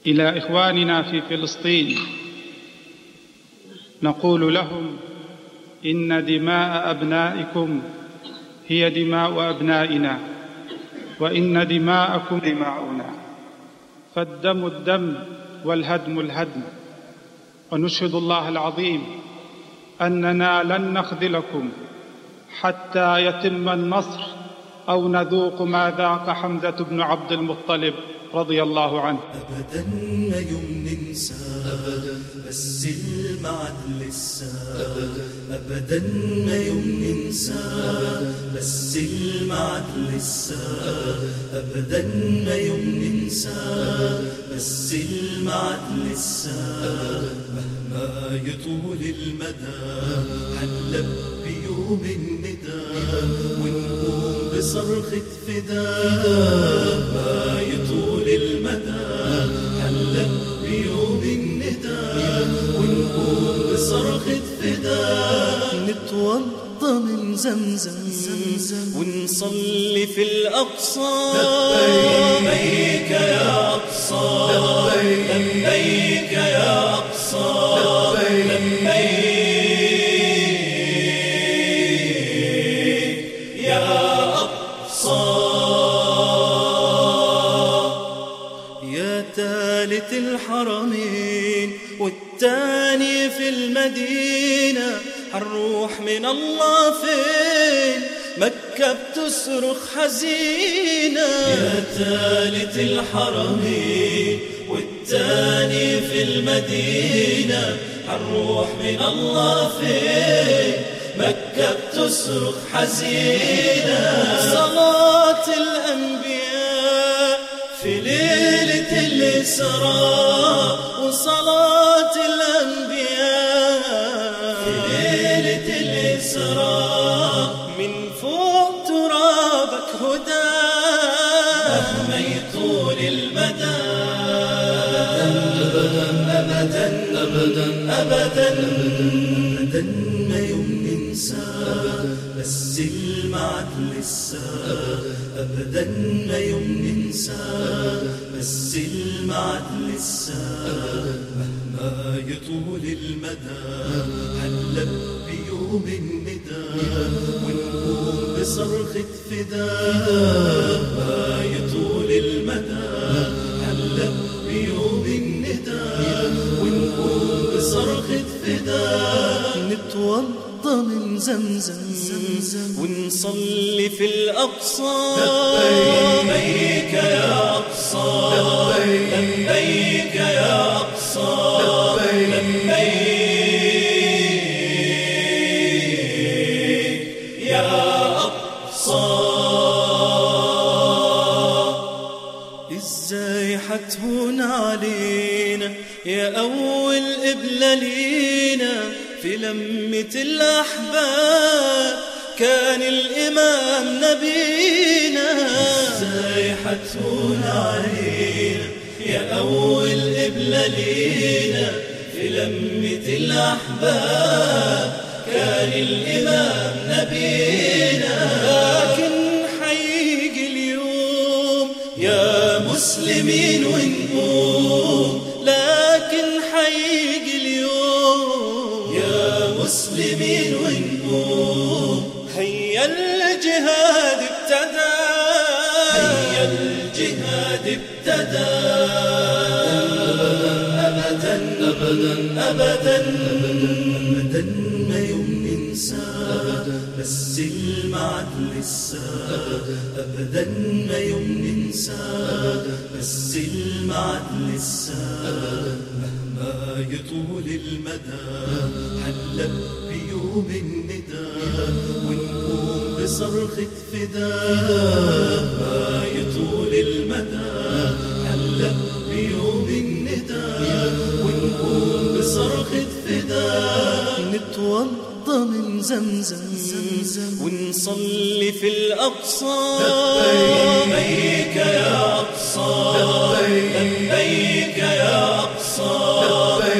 الى اخواننا في فلسطين نقول لهم ان دماء ابنائكم هي دماء ابنائنا وان دماءكم دماؤنا فالدم الدم والهدم الهدم ونشهد الله العظيم اننا لن نخذلكم حتى يتم النصر او نذوق ما ذاق حمزه بن عبد المطلب رضي الله عنه أبدا ما يوم ننسى أبدا بس المعد لسه أبدا أبدا ما يوم ننسى أبدا بس المعد لسه أبدا ما يوم ننسى بس المعد لسه مهما يطول المدى حنلبي يوم الندى ونقوم بصرخة فداء ما يطول المدى حلت بيوم الندى ونقوم بصرخة فداء نتوضى من زمزم ونصلي في الأقصى لبيك يا أقصى لبيك يا أقصى لبيك يا أقصى يا ثالث الحرمين والتاني في المدينة حنروح من الله فين مكة بتصرخ حزينة يا ثالث الحرمين والتاني في المدينة حنروح من الله فين مكة بتصرخ حزينة صلاة الأنبياء في ليلة الإسراء وصلاة الأنبياء في ليلة الإسراء من فوق ترابك هدى مهما يطول المدى أبدا أبدا أبدا أبدا ما يوم ننسى بس المعد لسه أبدا ما يوم ننسى بس المعد لسه مهما يطول المدى حنلبي يوم الندى ونقوم بصرخة فداء ما يطول المدى حنلبي يوم الندى ونقوم بصرخة فداء نتوضى من زمزم ونصلي في الأقصى لبيك يا أقصى لبيك يا أقصى لبيك يا أقصى ازاي حتهون علينا يا اول قبلة لينا في لمة الاحباب كان الامام نبينا ازاي حتهون علينا يا اول قبلة لينا في لمة الاحباب كان الامام نبينا لكن حيجي اليوم يا مسلمين ونقوم لكن حيجي اليوم يا مسلمين ونقوم هيا الجهاد ابتدى هيا الجهاد ابتدى أبدا أبدا أبدا أبدا ما يوم ننسى بس المعد لسه أبدا ما يوم ننسى بس المعد لسه مهما يطول المدى حنلبي يوم الندى ونقوم بصرخة فداء ما يطول المدى حنلبي يوم الندى ونقوم بصرخة فداء نتوضى من زمزم ونصلي في الأقصى لبيك يا أقصى لبيك يا أقصى